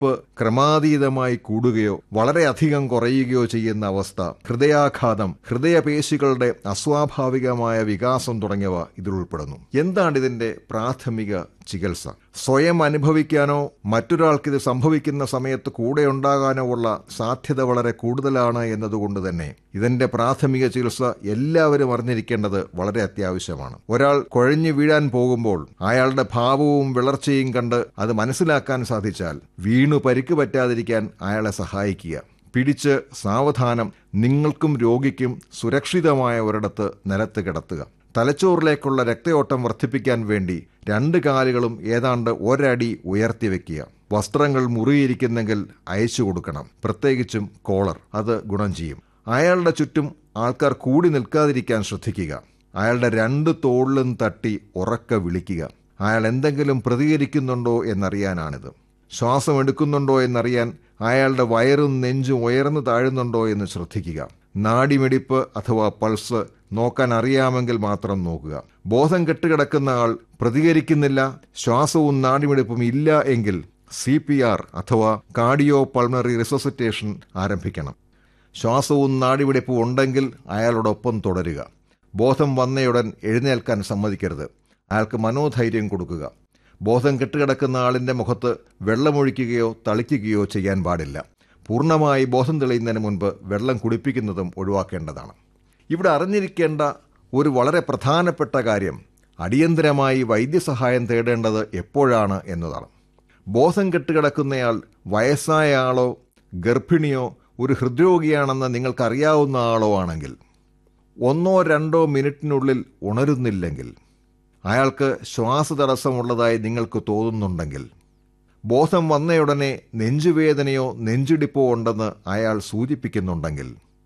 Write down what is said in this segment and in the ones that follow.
പ്പ് ക്രമാതീതമായി കൂടുകയോ വളരെയധികം കുറയുകയോ ചെയ്യുന്ന അവസ്ഥ ഹൃദയാഘാതം ഹൃദയപേശികളുടെ അസ്വാഭാവികമായ വികാസം തുടങ്ങിയവ ഇതിൽ ഉൾപ്പെടുന്നു എന്താണ് ഇതിന്റെ പ്രാഥമിക ചികിത്സ സ്വയം അനുഭവിക്കാനോ മറ്റൊരാൾക്കിത് സംഭവിക്കുന്ന സമയത്ത് കൂടെ ഉണ്ടാകാനോ ഉള്ള സാധ്യത വളരെ കൂടുതലാണ് എന്നതുകൊണ്ട് തന്നെ ഇതിന്റെ പ്രാഥമിക ചികിത്സ എല്ലാവരും അറിഞ്ഞിരിക്കേണ്ടത് വളരെ അത്യാവശ്യമാണ് ഒരാൾ കുഴഞ്ഞു വീഴാൻ പോകുമ്പോൾ അയാളുടെ ഭാവവും വിളർച്ചയും കണ്ട് അത് മനസ്സിലാക്കാൻ സാധിച്ചാൽ വീണു പരിക്ക് പറ്റാതിരിക്കാൻ അയാളെ സഹായിക്കുക പിടിച്ച് സാവധാനം നിങ്ങൾക്കും രോഗിക്കും സുരക്ഷിതമായ ഒരിടത്ത് നിലത്ത് കിടത്തുക തലച്ചോറിലേക്കുള്ള രക്തയോട്ടം വർദ്ധിപ്പിക്കാൻ വേണ്ടി രണ്ട് കാലുകളും ഏതാണ്ട് ഒരടി ഉയർത്തി വെക്കുക വസ്ത്രങ്ങൾ മുറിയിരിക്കുന്നെങ്കിൽ അയച്ചു കൊടുക്കണം പ്രത്യേകിച്ചും കോളർ അത് ഗുണം ചെയ്യും അയാളുടെ ചുറ്റും ആൾക്കാർ കൂടി നിൽക്കാതിരിക്കാൻ ശ്രദ്ധിക്കുക അയാളുടെ രണ്ട് തോളിലും തട്ടി ഉറക്കെ വിളിക്കുക അയാൾ എന്തെങ്കിലും പ്രതികരിക്കുന്നുണ്ടോ എന്നറിയാനാണിത് ശ്വാസം എടുക്കുന്നുണ്ടോ എന്നറിയാൻ അയാളുടെ വയറും നെഞ്ചും ഉയർന്നു താഴുന്നുണ്ടോ എന്ന് ശ്രദ്ധിക്കുക നാടിമിടിപ്പ് അഥവാ പൾസ് നോക്കാൻ അറിയാമെങ്കിൽ മാത്രം നോക്കുക ബോധം കെട്ടുകിടക്കുന്ന ആൾ പ്രതികരിക്കുന്നില്ല ശ്വാസവും നാടിമിടിപ്പും ഇല്ല എങ്കിൽ സി പി ആർ അഥവാ കാർഡിയോ പൾമറി റിസസിറ്റേഷൻ ആരംഭിക്കണം ശ്വാസവും നാടിമിടിപ്പും ഉണ്ടെങ്കിൽ അയാളോടൊപ്പം തുടരുക ബോധം വന്നയുടൻ എഴുന്നേൽക്കാൻ സമ്മതിക്കരുത് അയാൾക്ക് മനോധൈര്യം കൊടുക്കുക ബോധം കെട്ടുകിടക്കുന്ന ആളിന്റെ മുഖത്ത് വെള്ളമൊഴിക്കുകയോ തളിക്കുകയോ ചെയ്യാൻ പാടില്ല പൂർണ്ണമായി ബോധം തെളിയുന്നതിന് മുൻപ് വെള്ളം കുടിപ്പിക്കുന്നതും ഒഴിവാക്കേണ്ടതാണ് ഇവിടെ അറിഞ്ഞിരിക്കേണ്ട ഒരു വളരെ പ്രധാനപ്പെട്ട കാര്യം അടിയന്തരമായി വൈദ്യസഹായം തേടേണ്ടത് എപ്പോഴാണ് എന്നതാണ് ബോധം കെട്ടുകിടക്കുന്നയാൾ വയസ്സായ ആളോ ഗർഭിണിയോ ഒരു ഹൃദ്രോഗിയാണെന്ന് നിങ്ങൾക്കറിയാവുന്ന ആളോ ആണെങ്കിൽ ഒന്നോ രണ്ടോ മിനിറ്റിനുള്ളിൽ ഉണരുന്നില്ലെങ്കിൽ അയാൾക്ക് ശ്വാസതടസ്സമുള്ളതായി നിങ്ങൾക്ക് തോന്നുന്നുണ്ടെങ്കിൽ ബോധം വന്നയുടനെ നെഞ്ചുവേദനയോ നെഞ്ചിടിപ്പോ ഉണ്ടെന്ന് അയാൾ സൂചിപ്പിക്കുന്നുണ്ടെങ്കിൽ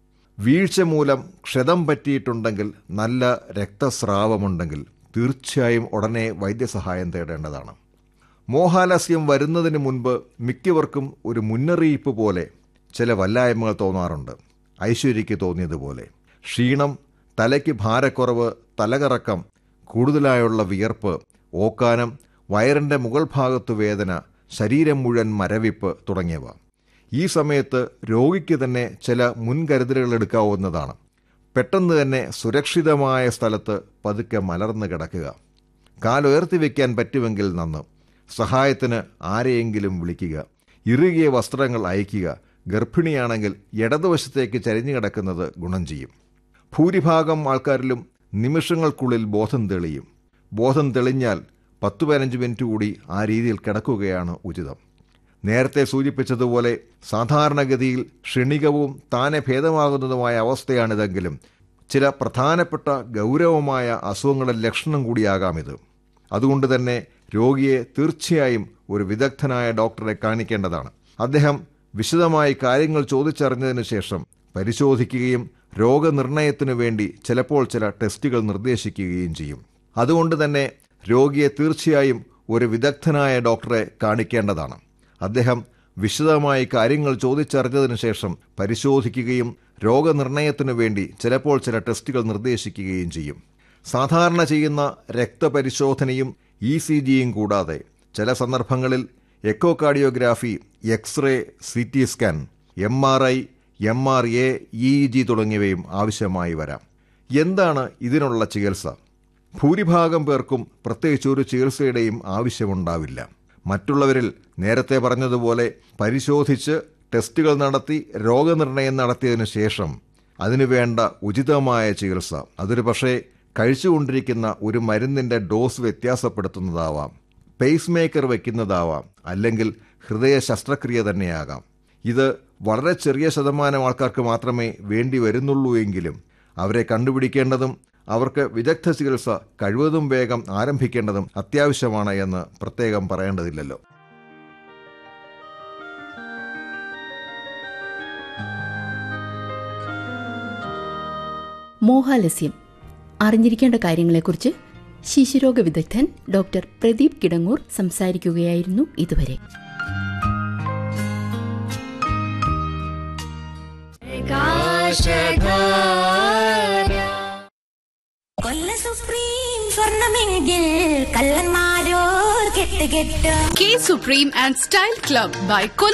വീഴ്ച മൂലം ക്ഷതം പറ്റിയിട്ടുണ്ടെങ്കിൽ നല്ല രക്തസ്രാവമുണ്ടെങ്കിൽ തീർച്ചയായും ഉടനെ വൈദ്യസഹായം തേടേണ്ടതാണ് മോഹാലസ്യം വരുന്നതിന് മുൻപ് മിക്കവർക്കും ഒരു മുന്നറിയിപ്പ് പോലെ ചില വല്ലായ്മകൾ തോന്നാറുണ്ട് ഐശ്വര്യയ്ക്ക് തോന്നിയതുപോലെ ക്ഷീണം തലയ്ക്ക് ഭാരക്കുറവ് തലകറക്കം കൂടുതലായുള്ള വിയർപ്പ് ഓക്കാനം വയറിന്റെ മുകൾ ഭാഗത്തു വേദന ശരീരം മുഴുവൻ മരവിപ്പ് തുടങ്ങിയവ ഈ സമയത്ത് രോഗിക്ക് തന്നെ ചില മുൻകരുതലുകൾ എടുക്കാവുന്നതാണ് പെട്ടെന്ന് തന്നെ സുരക്ഷിതമായ സ്ഥലത്ത് പതുക്കെ മലർന്നു കിടക്കുക കാലുയർത്തി വയ്ക്കാൻ പറ്റുമെങ്കിൽ നന്ന് സഹായത്തിന് ആരെയെങ്കിലും വിളിക്കുക ഇറുകിയ വസ്ത്രങ്ങൾ അയക്കുക ഗർഭിണിയാണെങ്കിൽ ഇടതുവശത്തേക്ക് ചരിഞ്ഞു കിടക്കുന്നത് ഗുണം ചെയ്യും ഭൂരിഭാഗം ആൾക്കാരിലും നിമിഷങ്ങൾക്കുള്ളിൽ ബോധം തെളിയും ബോധം തെളിഞ്ഞാൽ പത്ത് പതിനഞ്ച് മിനിറ്റ് കൂടി ആ രീതിയിൽ കിടക്കുകയാണ് ഉചിതം നേരത്തെ സൂചിപ്പിച്ചതുപോലെ സാധാരണഗതിയിൽ ക്ഷണികവും താനെ ഭേദമാകുന്നതുമായ അവസ്ഥയാണിതെങ്കിലും ചില പ്രധാനപ്പെട്ട ഗൗരവമായ അസുഖങ്ങളുടെ ലക്ഷണം കൂടിയാകാം ഇത് അതുകൊണ്ട് തന്നെ രോഗിയെ തീർച്ചയായും ഒരു വിദഗ്ധനായ ഡോക്ടറെ കാണിക്കേണ്ടതാണ് അദ്ദേഹം വിശദമായി കാര്യങ്ങൾ ചോദിച്ചറിഞ്ഞതിന് ശേഷം പരിശോധിക്കുകയും രോഗനിർണയത്തിനു വേണ്ടി ചിലപ്പോൾ ചില ടെസ്റ്റുകൾ നിർദ്ദേശിക്കുകയും ചെയ്യും അതുകൊണ്ട് തന്നെ രോഗിയെ തീർച്ചയായും ഒരു വിദഗ്ധനായ ഡോക്ടറെ കാണിക്കേണ്ടതാണ് അദ്ദേഹം വിശദമായി കാര്യങ്ങൾ ചോദിച്ചറിഞ്ഞതിനു ശേഷം പരിശോധിക്കുകയും രോഗനിർണയത്തിനു വേണ്ടി ചിലപ്പോൾ ചില ടെസ്റ്റുകൾ നിർദ്ദേശിക്കുകയും ചെയ്യും സാധാരണ ചെയ്യുന്ന രക്തപരിശോധനയും ഇ സി ജിയും കൂടാതെ ചില സന്ദർഭങ്ങളിൽ echocardiography x-ray C T scan M R I M R A E G തുടങ്ങിയവയും ആവശ്യമായി വരാം എന്താണ് ഇതിനുള്ള ചികിത്സ ഭൂരിഭാഗം പേർക്കും പ്രത്യേകിച്ച് ഒരു ചികിത്സയുടെയും ആവശ്യമുണ്ടാവില്ല മറ്റുള്ളവരിൽ നേരത്തെ പറഞ്ഞതുപോലെ പരിശോധിച്ച് ടെസ്റ്റുകൾ നടത്തി രോഗനിർണയം നടത്തിയതിനു ശേഷം അതിനുവേണ്ട ഉചിതമായ ചികിത്സ അതൊരു പക്ഷേ കഴിച്ചുകൊണ്ടിരിക്കുന്ന ഒരു മരുന്നിന്റെ ഡോസ് വ്യത്യാസപ്പെടുത്തുന്നതാവാം പേസ് മേക്കർ വയ്ക്കുന്നതാവാം അല്ലെങ്കിൽ ഹൃദയ ശസ്ത്രക്രിയ തന്നെയാകാം ഇത് വളരെ ചെറിയ ശതമാനം ആൾക്കാർക്ക് മാത്രമേ വേണ്ടി വരുന്നുള്ളൂ എങ്കിലും അവരെ കണ്ടുപിടിക്കേണ്ടതും അവർക്ക് വിദഗ്ധ ചികിത്സ കഴിവതും വേഗം ആരംഭിക്കേണ്ടതും അത്യാവശ്യമാണ് എന്ന് പ്രത്യേകം പറയേണ്ടതില്ലല്ലോ മോഹാലസ്യം അറിഞ്ഞിരിക്കേണ്ട കാര്യങ്ങളെക്കുറിച്ച് ശിശുരോഗ വിദഗ്ധൻ ഡോക്ടർ പ്രദീപ് കിടങ്ങൂർ സംസാരിക്കുകയായിരുന്നു ഇതുവരെ കൊല്ല സുപ്രീം സ്വർണമെങ്കിൽ കള്ളന്മാരോ കെട്ട് കൂട്ടുകെട്ടോ K Supreme and Style Club by